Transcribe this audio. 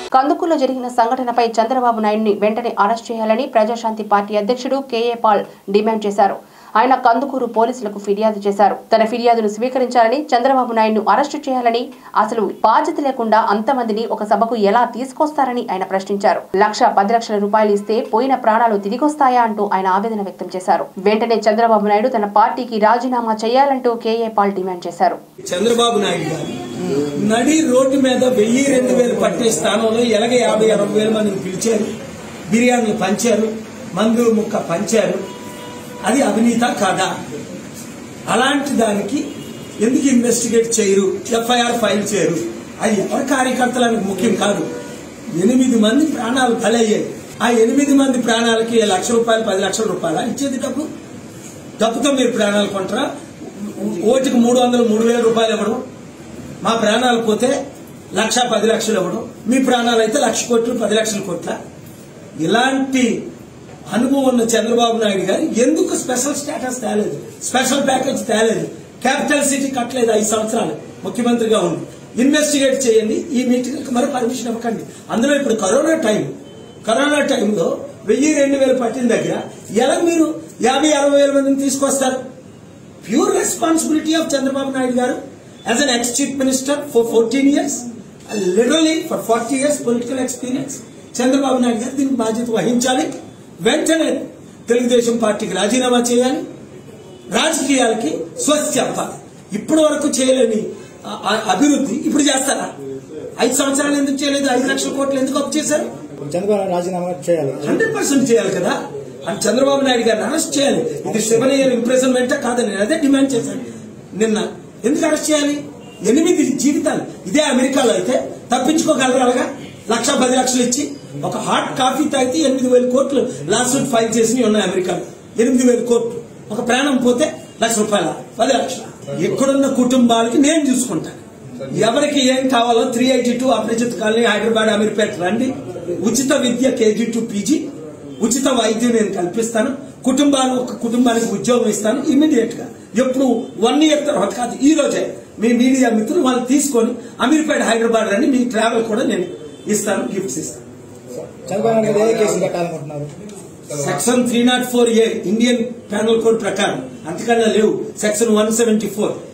కందుకూరులో జరిగిన సంఘటనపై చంద్రబాబు నాయుడిని వెంటనే అరెస్ట్ చేయాలని ప్రజాశాంతి పార్టీ అధ్యక్షుడు కేఏ పాల్ డిమాండ్ చేశారు ఆయన కందుకూరు పోలీసులకు ఫిర్యాదు చేశారు తన ఫిర్యాదును స్వీకరించాలని చంద్రబాబు నాయుడును అరెస్టు చేయాలని అసలు బాధ్యత లేకుండా అంతమందిని ఒక సభకు ఎలా తీసుకొస్తారని ఆయన ప్రశ్నించారు లక్ష పది లక్షల రూపాయలు ఇస్తే పోయిన ప్రాణాలు తిరిగొస్తాయా అంటూ ఆయన ఆవేదన వ్యక్తం చేశారు వెంటనే చంద్రబాబు నాయుడు తన పార్టీకి రాజీనామా చేయాలంటూ కేఏ పాల్ డిమాండ్ చేశారు చంద్రబాబు నాయుడు గారు నడి రోడ్డు మీద వెయ్యి రెండు వేలు పట్టే స్థానంలో ఎలాగ యాభై అరవై వేల మందిని పిలిచారు బిర్యానీలు పంచారు మందు ముక్క పంచారు అది అవినీత కాదా అలాంటి దానికి ఎందుకు ఇన్వెస్టిగేట్ చేయరు ఎఫ్ఐఆర్ ఫైల్ చేయరు అది ఎవరి కార్యకర్తలకు ముఖ్యం కాదు ఎనిమిది మంది ప్రాణాలు బలయ్యాయి ఆ ఎనిమిది మంది ప్రాణాలకి లక్ష రూపాయలు పది లక్షల రూపాయల ఇచ్చేది డబ్బు డబ్బుతో మీరు ప్రాణాలు కొంటారా ఓటుకు మూడు వందలు మూడు వేల రూపాయలు ఇవ్వడం మా ప్రాణాలు పోతే లక్ష పది లక్షలు ఇవ్వడం మీ ప్రాణాలు అయితే లక్ష కోట్లు పది లక్షల కోట్ల ఇలాంటి అనుభవం ఉన్న చంద్రబాబు నాయుడు గారు ఎందుకు స్పెషల్ స్టేటస్ తేలేదు స్పెషల్ ప్యాకేజ్ తేలేదు క్యాపిటల్ సిటీ కట్టలేదు ఐదు సంవత్సరాలు ముఖ్యమంత్రిగా ఉంది ఇన్వెస్టిగేట్ చేయండి ఈ మీటింగ్ మరి పర్మిషన్ ఇవ్వకండి అందులో ఇప్పుడు కరోనా టైం కరోనా టైంలో వెయ్యి రెండు వేలు పట్టిన దగ్గర ఎలా మీరు యాభై అరవై వేల మందిని తీసుకొస్తారు pure responsibility of Chandrababu Naidu garu as an ex chief minister for fourteen years literally for forty years political experience Chandrababu Naidu garu దీనికి బాధ్యత వహించాలి వెంటనే తెలుగుదేశం పార్టీకి రాజీనామా చేయాలి రాజకీయాలకి స్వస్తి చెప్పాలి ఇప్పటి వరకు చేయలేని ఆ- ఆ అభివృద్ధి ఇప్పుడు చేస్తారా ఐదు సంవత్సరాలు ఎందుకు చేయలేదు ఐదు లక్షల కోట్లు ఎందుకు అప్పు చేశారు చంద్రబాబు రాజీనామా చేయాలి హండ్రెడ్ పర్సెంట్ చేయాలి కదా అని చంద్రబాబు నాయుడు గారిని అరెస్ట్ చేయాలి ఇది సెవెన్ ఇయర్ ఇంప్రెజన్మెంట్ కాదని నేను అదే డిమాండ్ చేశాను నిన్న ఎందుకు అరెస్ట్ చేయాలి ఎనిమిది జీవితాలు ఇదే అమెరికాలో అయితే తప్పించుకోగలరు అలాగా లక్ష పది లక్షలు ఇచ్చి ఒక హాట్ కాఫీ తాగితే ఎనిమిది వేల కోట్లు లాస్ట్ ఫైల్ చేసి ఉన్నాయి అమెరికాలో ఎనిమిది వేల కోట్లు ఒక ప్రాణం పోతే లక్ష రూపాయల పది లక్షల ఎక్కడున్న కుటుంబాలకి నేను చూసుకుంటాను ఎవరికి ఏం కావాలో త్రీ ఎయిటీ టూ అపరిచిత కాలనీ హైదరాబాద్ అమీర్పేట రండి ఉచిత విద్య కేజీ టు పీజీ ఉచిత వైద్యం నేను కల్పిస్తాను కుటుంబాలు ఒక కుటుంబానికి ఉద్యోగం ఇస్తాను ఇమీడియట్ గా ఎప్పుడు వన్ ఇయర్ తర్వాత కాదు ఈ రోజే మీ మీడియా మిత్రులు వాళ్ళు తీసుకొని అమీర్పేట హైదరాబాద్ రండి మీ ట్రావెల్ కూడా నేను ఇస్తాను గిఫ్ట్స్ ఇస్తాను చంద్రబాబు నాయుడు ఏ కేసు పెట్టాలనుకుంటున్నారు section three not four A Indian penal code ప్రకారం అంతకన్నా లేవు సెక్షన్ వన్ సెవెంటీ ఫోర్